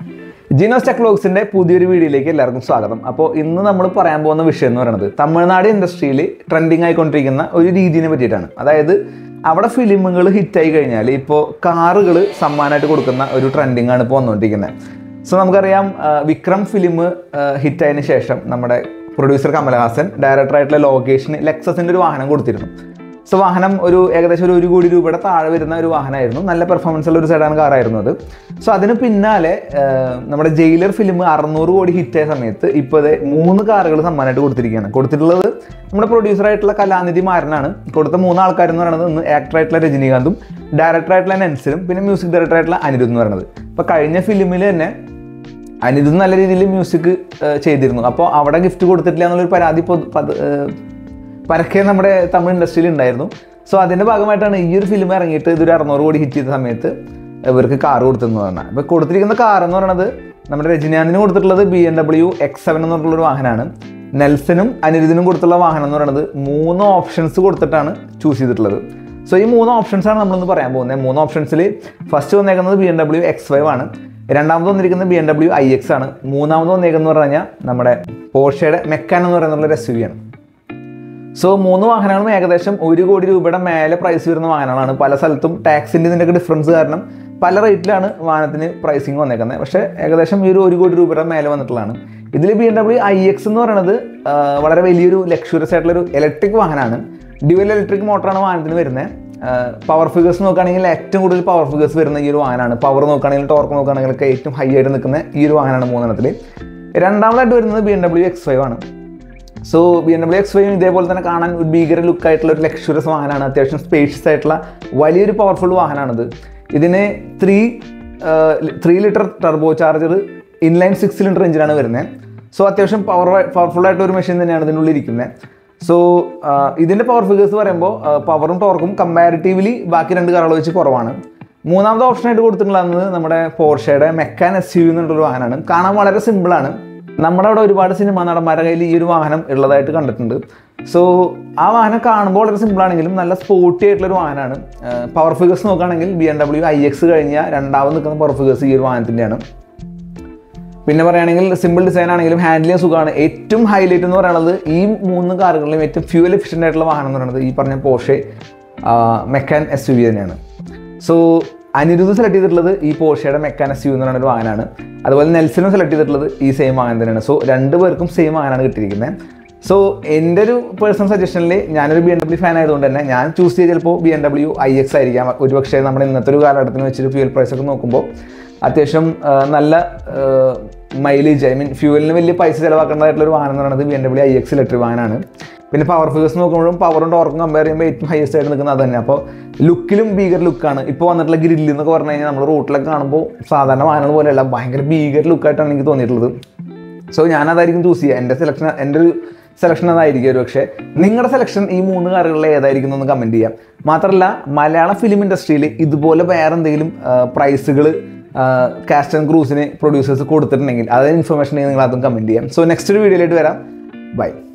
ജീനോസ് tech വ്ലോഗ്സിന്റെ പുതിയൊരു വീഡിയോയിലേക്ക് എല്ലാവർക്കും സ്വാഗതം അപ്പോൾ ഇന്ന് നമ്മൾ പറയാൻ പോകുന്ന വിഷയം എന്ന് പറയുന്നത് തമിഴ്നാട് ഇൻഡസ്ട്രിയിൽ ട്രെൻഡിങ് ആയിക്കൊണ്ടിരിക്കുന്ന ഒരു രീതിനെ പറ്റിയിട്ടാണ് അതായത് അവിടെ ഫിലിമുകൾ ഹിറ്റായി കഴിഞ്ഞാൽ ഇപ്പോൾ കാറുകൾ സമ്മാനമായിട്ട് കൊടുക്കുന്ന ഒരു ട്രെൻഡിങ് ആണ് ഇപ്പോൾ വന്നുകൊണ്ടിരിക്കുന്നത് സോ നമുക്കറിയാം ആ, വിക്രം ഫിലിം ഹിറ്റായതിനു ശേഷം നമ്മുടെ പ്രൊഡ്യൂസർ കമലഹാസൻ ഡയറക്ടറായിട്ടുള്ള ലോകേഷിന് ലെക്സസിൻ്റെ ഒരു വാഹനം കൊടുത്തിരുന്നു സോ വാഹനം ഒരു ഏകദേശം ഒരു ഒരു കോടി രൂപയുടെ താഴെ വരുന്ന ഒരു വാഹനമായിരുന്നു നല്ല പെർഫോമൻസ് ഉള്ള ഒരു സെഡാൻ കാറായിരുന്നു അത് സോ അതിന് പിന്നാലെ ആ, നമ്മുടെ ജയിലർ ഫിലിം അറുന്നൂറ് കോടി ഹിറ്റായ സമയത്ത് ഇപ്പോൾ ഇത് മൂന്ന് കാറുകൾ സമ്മാനമായിട്ട് കൊടുത്തിരിക്കുകയാണ് കൊടുത്തിട്ടുള്ളത് നമ്മുടെ പ്രൊഡ്യൂസറായിട്ടുള്ള കലാനിധി മാരനാണ് കൊടുത്ത മൂന്ന് ആൾക്കാരെന്ന് പറയുന്നത് ഒന്ന് ആക്ടറായിട്ടുള്ള രജനീകാന്തും ഡയറക്ടറായിട്ടുള്ള നെൻസിലും പിന്നെ മ്യൂസിക് ഡയറക്ടറായിട്ടുള്ള അനിരുദ്ധ് എന്ന് പറയുന്നത് ഇപ്പോൾ കഴിഞ്ഞ ഫിലിമിൽ തന്നെ അനിരുദ്ധ് നല്ല രീതിയിൽ മ്യൂസിക് ചെയ്തിരുന്നു അപ്പോൾ അവിടെ ഗിഫ്റ്റ് കൊടുത്തിട്ടില്ല എന്നുള്ളൊരു പരാതി പൊതു പത് ഏഹ് പരക്കെ നമ്മുടെ തമിഴ് ഇൻഡസ്ട്രിയിൽ ഉണ്ടായിരുന്നു സോ അതിൻ്റെ ഭാഗമായിട്ടാണ് ഈ ഒരു ഫിലിം ഇറങ്ങിയിട്ട് ഇതൊരു അറുന്നൂറ് കോടി ഹിറ്റ് ചെയ്ത സമയത്ത് ഇവർക്ക് കാർ കൊടുത്തെന്ന് പറഞ്ഞാൽ അപ്പോൾ കൊടുത്തിരിക്കുന്ന കാർ എന്ന് പറയുന്നത് നമ്മുടെ രജനീകാന്തിന് കൊടുത്തിട്ടുള്ളത് B M W X seven എന്ന് പറഞ്ഞിട്ടുള്ളൊരു വാഹനമാണ് നെൽസനും അനിരുദ്ധിനും കൊടുത്തുള്ള വാഹനം എന്ന് പറയുന്നത് മൂന്ന് ഓപ്ഷൻസ് കൊടുത്തിട്ടാണ് ചൂസ് ചെയ്തിട്ടുള്ളത് സോ ഈ മൂന്ന് ഓപ്ഷൻസ് ആണ് നമ്മളിന്ന് പറയാൻ പോകുന്നത് മൂന്ന് ഓപ്ഷൻസിൽ ഫസ്റ്റ് വന്നേക്കുന്നത് B M W X five ആണ് രണ്ടാമത് വന്നിരിക്കുന്നത് B M W I X ആണ് മൂന്നാമത് വന്നേക്കുന്നത് പറഞ്ഞു കഴിഞ്ഞാൽ നമ്മുടെ പോർഷയുടെ മെക്കാൻ എന്ന് പറയുന്ന ഒരു എസ് യു ആണ് സോ മൂന്ന് വാഹനങ്ങളും ഏകദേശം ഒരു കോടി രൂപയുടെ മേലെ പ്രൈസ് വരുന്ന വാഹനങ്ങളാണ് പല സ്ഥലത്തും ടാക്സിൻ്റെ ഇതിൻ്റെയൊക്കെ ഡിഫറൻസ് കാരണം പല റേറ്റിലാണ് വാഹനത്തിന് പ്രൈസിങ് വന്നേക്കുന്നത് പക്ഷേ ഏകദേശം ഈ ഒരു ഒരു കോടി രൂപയുടെ മേലെ വന്നിട്ടുള്ളതാണ് ഇതിൽ B M W I X എന്ന് പറയുന്നത് ആ, വളരെ വലിയൊരു ലക്ഷറിയസ് ആയിട്ടുള്ള ഒരു ഇലക്ട്രിക് വാഹനമാണ് ഡ്യുവൽ ഇലക്ട്രിക് മോട്ടറാണ് വാഹനത്തിന് വരുന്നത് പവർ ഫിഗേഴ്സ് നോക്കുകയാണെങ്കിൽ ഏറ്റവും കൂടുതൽ പവർ ഫിഗേഴ്സ് വരുന്ന ഈ ഒരു വാഹനമാണ് പവർ നോക്കുകയാണെങ്കിൽ ടോർക്ക് നോക്കുകയാണെങ്കിൽ ഒക്കെ ഏറ്റവും ഹൈ ആയിട്ട് നിൽക്കുന്ന ഈ ഒരു വാഹനമാണ് മൂന്നെണ്ണത്തിൽ രണ്ടാമതായിട്ട് വരുന്നത് B M W X five ആണ് so B M W X five ഇതേപോലെ തന്നെ കാണാൻ ഒരു ഭീകര ലുക്ക് ആയിട്ടുള്ള ഒരു ലക്ഷറിയസ് വാഹനമാണ് അത്യാവശ്യം സ്പേഷ്യസ് ആയിട്ടുള്ള വലിയൊരു പവർഫുൾ വാഹനമാണിത് ഇതിന് three three litre turbocharger inline six cylinder എഞ്ചിനാണ് വരുന്നത് സോ അത്യാവശ്യം പവർ പവർഫുൾ ആയിട്ടുള്ള ഒരു മെഷീൻ തന്നെയാണ് ഇതിനുള്ളിൽ ഇരിക്കുന്നത് സോ ഇതിൻ്റെ പവർ ഫിഗേഴ്സ് പറയുമ്പോൾ പവറും ടോർക്കും കമ്പാരിറ്റീവ്ലി ബാക്കി രണ്ട് കാറുകൾ വെച്ച് കുറവാണ് മൂന്നാമത്തെ ഓപ്ഷനായിട്ട് കൊടുത്തിട്ടുള്ളത് നമ്മുടെ പോർഷയുടെ മെക്കാൻ എസ് യു എന്നുള്ളൊരു വാഹനമാണ് കാണാൻ വളരെ സിമ്പിളാണ് നമ്മുടെ അവിടെ ഒരുപാട് സിനിമാ നടന്മാരുടെ കയ്യിൽ ഈ ഒരു വാഹനം ഉള്ളതായിട്ട് കണ്ടിട്ടുണ്ട് സോ ആ വാഹനം കാണുമ്പോൾ വളരെ സിമ്പിൾ ആണെങ്കിലും നല്ല സ്പോർട്ടി ആയിട്ടുള്ള ഒരു വാഹനമാണ് പവർ ഫിഗേഴ്സ് നോക്കുകയാണെങ്കിൽ B M W I X കഴിഞ്ഞാൽ രണ്ടാമത് നിൽക്കുന്ന പവർ ഫിഗേഴ്സ് ഈ ഒരു വാഹനത്തിൻ്റെയാണ് പിന്നെ പറയുകയാണെങ്കിൽ സിമ്പിൾ ഡിസൈൻ ആണെങ്കിലും ഹാൻഡിൽ ചെയ്യാൻ സുഖമാണ് ഏറ്റവും ഹൈലൈറ്റ് എന്ന് പറയുന്നത് ഈ മൂന്ന് കാറുകളിലും ഏറ്റവും ഫ്യൂവൽ എഫിഷ്യൻ്റ് ആയിട്ടുള്ള വാഹനം എന്ന് പറയുന്നത് ഈ പറഞ്ഞ Porsche Macan S U V തന്നെയാണ് സോ അനിരുദ്ധ സെലക്ട് ചെയ്തിട്ടുള്ളത് ഈ പോഷയുടെ മെക്കാൻ എസ് യു എന്ന് പറയുന്ന ഒരു വാഹനമാണ് അതുപോലെ നെൽസനും സെലക്ട് ചെയ്തിട്ടുള്ളത് ഈ സെയിം വാഹനം തന്നെയാണ് സോ രണ്ട് പേർക്കും സെയിം വാഹനമാണ് കിട്ടിയിരിക്കുന്നത് സോ എൻ്റെ ഒരു പേഴ്സണൽ സജഷനിൽ ഞാനൊരു ബി എം ഡബ്ല്യു ഫാൻ ആയതുകൊണ്ട് തന്നെ ഞാൻ ചൂസ് ചെയ്ത് ചിലപ്പോൾ B M W I X ആയിരിക്കാം ഒരുപക്ഷേ നമ്മുടെ ഇന്നത്തെ ഒരു കാലഘട്ടത്തിന് വെച്ചൊരു ഫ്യൂൽ പ്രൈസ് ഒക്കെ നോക്കുമ്പോൾ അത്യാവശ്യം ആ, നല്ല മൈലേജ് ഐ മീൻ ഫ്യൂവലിന് വലിയ പൈസ ചിലവാക്കേണ്ടതായിട്ടുള്ള ഒരു വാഹനം എന്ന് പറയുന്നത് B M W I X electric വാഹനമാണ് പിന്നെ പവർ ഫിഗേഴ്സ് നോക്കുമ്പോഴും പവറും ടോർക്കും കമ്പയർ ചെയ്യുമ്പോൾ ഏറ്റവും ഹയസ്റ്റ് ആയിട്ട് നിൽക്കുന്നത് അത് തന്നെ അപ്പോൾ ലുക്കിലും ഭീകര ലുക്കാണ് ഇപ്പോൾ വന്നിട്ടുള്ള ഗ്രില്ല് എന്നൊക്കെ പറഞ്ഞു കഴിഞ്ഞാൽ നമ്മൾ റൂട്ടിലൊക്കെ കാണുമ്പോൾ സാധാരണ വാഹനങ്ങൾ പോലെയല്ല ഭയങ്കര ഭീകര ലുക്കായിട്ടാണ് എനിക്ക് തോന്നിയിട്ടുള്ളത് സോ ഞാനതായിരിക്കും ചൂസ് ചെയ്യുക എൻ്റെ സെലക്ഷൻ എൻ്റെ ഒരു സെലക്ഷൻ അതായിരിക്കും ഒരു പക്ഷേ നിങ്ങളുടെ സെലക്ഷൻ ഈ മൂന്ന് കാറുകളിൽ ഏതായിരിക്കും എന്ന് കമൻറ്റ് ചെയ്യാം മാത്രമല്ല മലയാള ഫിലിം ഇൻഡസ്ട്രിയിൽ ഇതുപോലെ വേറെ എന്തെങ്കിലും പ്രൈസുകൾ കാസ്റ്റ് ആൻഡ് ക്രൂസിന് പ്രൊഡ്യൂസേഴ്സ് കൊടുത്തിട്ടുണ്ടെങ്കിൽ അതിന് ഇൻഫർമേഷൻ നിങ്ങൾ അതും കമൻറ്റ് ചെയ്യാം സോ നെക്സ്റ്റ് ഒരു വീഡിയോയിലായിട്ട് വരാം ബൈ